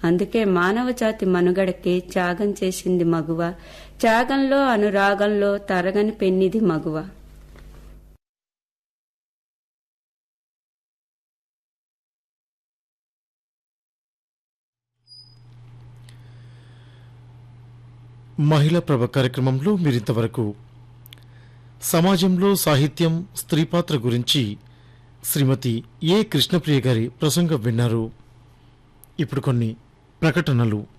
అందుకే మానవ జాతి మనుగడకి త్యాగం చేసింది మగువ త్యాగంలో అనురాగంలో తరగని పెన్నిది మగువ మహిళా ప్రభ కార్యక్రమంలో మీరింతవరకు సమాజంలో సాహిత్యం స్త్రీ పాత్ర గురించి శ్రీమతి ఏ కృష్ణప్రియ గారి ప్రసంగం విన్నారు ఇప్పుడు కొన్ని ప్రకటనలు